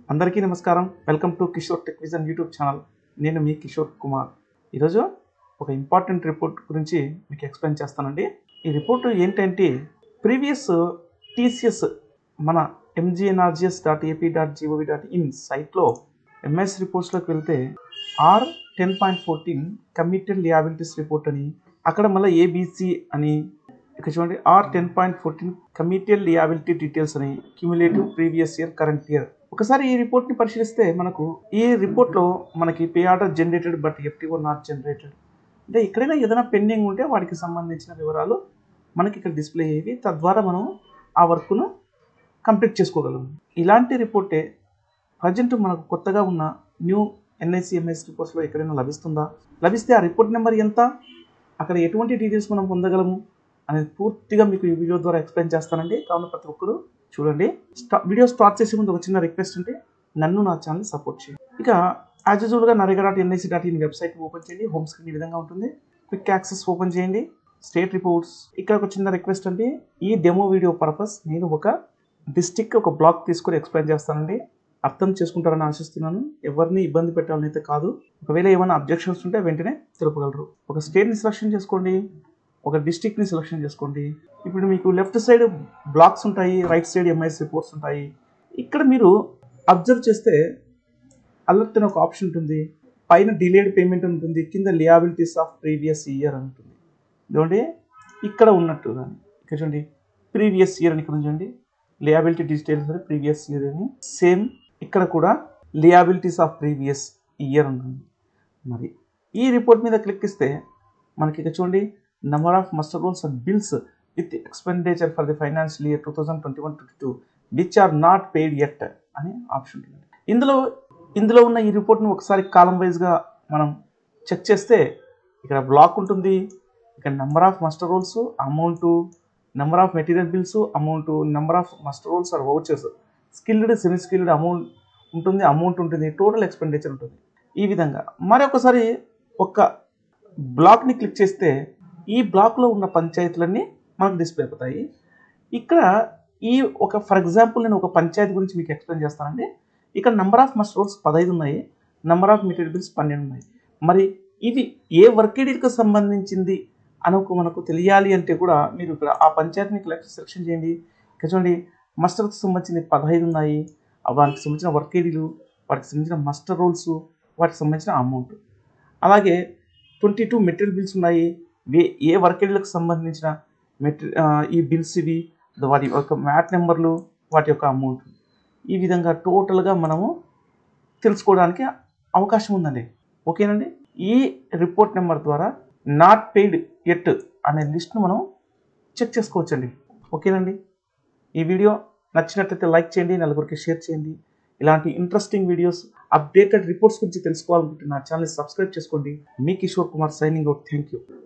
అందరికీ నమస్కారం welcome to Kishore tech vision YouTube channel నేను మీ కిషోర్ కుమార్ ఈరోజు ఒక ఇంపార్టెంట్ రిపోర్ట్ గురించి మీకు ఎక్స్ప్లెయిన్ చేస్తానండి ఈ రిపోర్ట్ ఏంటంటే ప్రీవియస్ టీసీఎస్ మన MGNRGS dot AP dot GOV dot in సైట్లో ఎంఎస్ రిపోర్ట్స్లోకి వెళ్తే R ten point fourteen committed liabilities report అని అక్కడ మళ్ళీ ఏబిసి అని ఇక్కడ చూడండి R ten point fourteen committed liability details అని cumulative previous year current year ఒకసారి ఈ రిపోర్ట్ని పరిశీలిస్తే మనకు ఈ రిపోర్ట్లో మనకి pay order generated but FTO not generated అంటే ఎక్కడైనా ఏదైనా పెండింగ్ ఉంటే వాటికి సంబంధించిన వివరాలు మనకి ఇక్కడ డిస్ప్లే అయ్యేవి తద్వారా మనం ఆ వర్క్ను కంప్లీట్ చేసుకోగలం ఇలాంటి రిపోర్టే ప్రజెంట్ మనకు కొత్తగా ఉన్న న్యూ ఎన్ఐసిఎంఎస్ రిపోర్ట్స్లో ఎక్కడైనా లభిస్తుందా లభిస్తే ఆ రిపోర్ట్ నెంబర్ ఎంత అక్కడ ఎటువంటి డీటెయిల్స్ మనం పొందగలము అనేది పూర్తిగా మీకు ఈ వీడియో ద్వారా ఎక్స్ప్లెయిన్ చేస్తానండి కావున ప్రతి ఒక్కరు చూడండి స్టా వీడియో స్టార్ట్ చేసే ముందు ఒక చిన్న రిక్వెస్ట్ అంటే నన్ను నా ఛానల్ సపోర్ట్ చేయండి ఇక యాజ్ యూజువల్గా NREGA dot NIC dot in website open చేయండి హోమ్ స్క్రీన్ ఈ విధంగా ఉంటుంది క్విక్ యాక్సెస్ ఓపెన్ చేయండి స్టేట్ రిపోర్ట్స్ ఇక్కడ ఒక చిన్న రిక్వెస్ట్ అండి ఈ డెమో వీడియో పర్పస్ నేను ఒక డిస్టిక్ ఒక బ్లాక్ తీసుకొని ఎక్స్ప్లెయిన్ చేస్తానండి అర్థం చేసుకుంటారని ఆశిస్తున్నాను ఎవరిని ఇబ్బంది పెట్టాలని అయితే కాదు ఒకవేళ ఏమైనా అబ్జెక్షన్స్ ఉంటే వెంటనే తెలుపగలరు ఒక స్టేట్ని సెలెక్షన్ చేసుకోండి ఒక డిస్టిక్ని సెలెక్షన్ చేసుకోండి ఇప్పుడు మీకు లెఫ్ట్ సైడ్ బ్లాక్స్ ఉంటాయి రైట్ సైడ్ ఎంఐఎస్ రిపోర్ట్స్ ఉంటాయి ఇక్కడ మీరు అబ్జర్వ్ చేస్తే అలర్ట్ అనే ఒక ఆప్షన్ ఉంటుంది పైన డిలేడ్ పేమెంట్ ఉంటుంది కింద లియాబిలిటీస్ ఆఫ్ ప్రీవియస్ ఇయర్ అని ఉంటుంది ఇదిగోండి ఇక్కడ ఉన్నట్టు దాన్ని ఇక్కడ చూడండి ప్రీవియస్ ఇయర్ అని ఇక్కడ చూడండి లియాబిలిటీ డీటెయిల్స్ అని ప్రీవియస్ ఇయర్ అని సేమ్ ఇక్కడ కూడా లియాబిలిటీస్ ఆఫ్ ప్రీవియస్ ఇయర్ ఉంటుంది మరి ఈ రిపోర్ట్ మీద క్లిక్ ఇస్తే మనకి ఇక్కడ చూడండి number of muster rolls and bills with expenditure for the financial year two thousand twenty one twenty two which are not paid at అనే ఆప్షన్ ఉంటుంది ఇందులో ఇందులో ఉన్న ఈ రిపోర్ట్ను ఒకసారి కాలం వైజ్గా మనం చెక్ చేస్తే ఇక్కడ బ్లాక్ ఉంటుంది ఇక్కడ number of muster rolls amount number of material bills amount number of muster rolls or vouchers skilled semi skilled amount ఉంటుంది అమౌంట్ ఉంటుంది టోటల్ ఎక్స్పెండిచర్ ఉంటుంది ఈ విధంగా మరొకసారి ఒక బ్లాక్ని క్లిక్ చేస్తే ఈ బ్లాక్లో ఉన్న పంచాయతీలన్నీ మనకు డిస్ప్లే అవుతాయి ఇక్కడ ఈ ఒక ఫర్ ఎగ్జాంపుల్ నేను ఒక పంచాయతీ గురించి మీకు ఎక్స్ప్లెయిన్ చేస్తానండి ఇక్కడ నెంబర్ ఆఫ్ మస్ట్ రోల్స్ పదహైదు ఉన్నాయి నెంబర్ ఆఫ్ మెటీరియల్ బిల్స్ పన్నెండు ఉన్నాయి మరి ఇది ఏ వర్కేడీకి సంబంధించింది అనకు మనకు తెలియాలి అంటే కూడా మీరు ఇక్కడ ఆ పంచాయతీని సెలెక్షన్ చేయండి ఇక్కడ చూడండి మస్టర్కి సంబంధించిన పదహైదు ఉన్నాయి వాటికి సంబంధించిన వర్కేడీలు వాటికి సంబంధించిన మస్టర్ రోల్స్ వాటికి సంబంధించిన అమౌంట్ అలాగే ట్వంటీ టూ మెటీరియల్ బిల్స్ ఉన్నాయి వే ఏ వర్కేడీలకు సంబంధించిన మెటీ ఈ బిల్స్ ఇవి వాటి యొక్క మ్యాట్ నెంబర్లు వాటి యొక్క అమౌంట్ ఈ విధంగా టోటల్గా మనము తెలుసుకోవడానికి అవకాశం ఉందండి ఓకేనండి ఈ రిపోర్ట్ నెంబర్ ద్వారా నాట్ పెయిడ్ ఎట్ అనే లిస్ట్ను మనం చెక్ చేసుకోవచ్చండి ఓకేనండి ఈ వీడియో నచ్చినట్లయితే లైక్ చేయండి నలుగురికి షేర్ చేయండి ఇలాంటి ఇంట్రెస్టింగ్ వీడియోస్ అప్డేటెడ్ రిపోర్ట్స్ గురించి తెలుసుకోవాలనుకుంటే నా ఛానల్ సబ్స్క్రైబ్ చేసుకోండి మీ Kishore Kumar signing out thank you